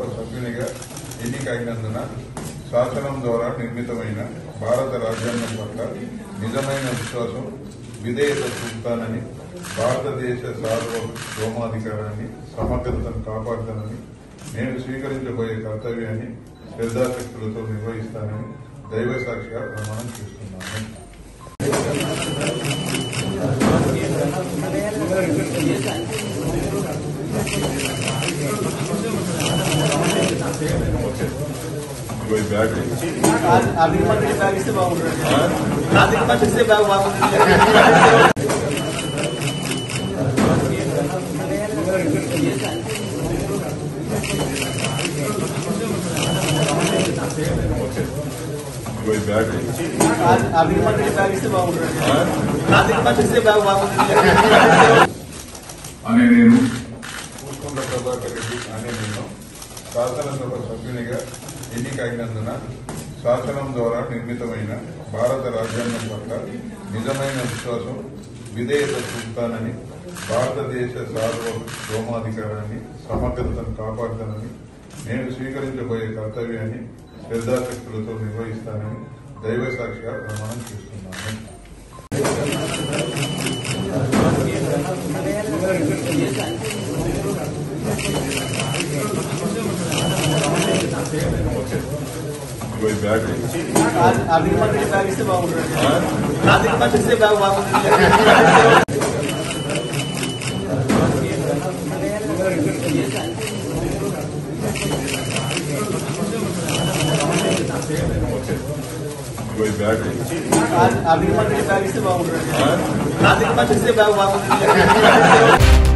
సభ్యునిగా ఎన్నికైనందున శాసనం ద్వారా నిర్మితమైన భారత రాజ్యాంగం పట్ల నిజమైన విశ్వాసం విధేయత చూపుతానని భారతదేశ సార్వభౌమాధికారాన్ని సమగ్రతను కాపాడుతానని నేను స్వీకరించబోయే కర్తవ్యాన్ని శ్రద్ధాశక్తులతో నిర్వహిస్తానని దైవ సాక్షిగా ప్రమాణం చేస్తున్నాను ఇదిగో ఈ బ్యాగ్ ఆర్థిక మంత్రి భావిస్తే బాగుంటుంది ఆర్థిక మంత్రి ఇస్తే బాగా బాగుంటుంది ఇదిగో ఈ బ్యాగ్ ఆర్థిక మంత్రి భావిస్తే బాగుంటుంది ఆర్థిక మంత్రి ఇస్తే బాగా బాగుంటుంది అనే నేను పూసుకుంట ప్రభాకర్ రెడ్డి అనే నేను శాసనసభ సభ్యునిగా ఎన్నికైనందున శాసనం ద్వారా నిర్మితమైన భారత రాజ్యాంగం పట్ల నిజమైన విశ్వాసం విధేయత చూపుతానని భారతదేశ సార్వభౌమాధికారాన్ని సమగ్రతను కాపాడుతానని నేను స్వీకరించబోయే కర్తవ్యాన్ని శ్రద్ధాశక్తులతో నిర్వహిస్తానని దైవ సాక్షిగా ప్రమాణం చేస్తున్నాను ఇదిగో ఈ బ్యాగ్ ఆర్థిక మంత్రి భావిస్తే బాగుంటుంది ఆర్థిక మంత్రి ఇస్తే బాగా బాగుంటుంది ఇదిగో ఈ బ్యాగ్ ఆర్థిక మంత్రి భావిస్తే బాగుంటుంది ఆర్థిక మంత్రి ఇస్తే బాగా బాగుంటుంది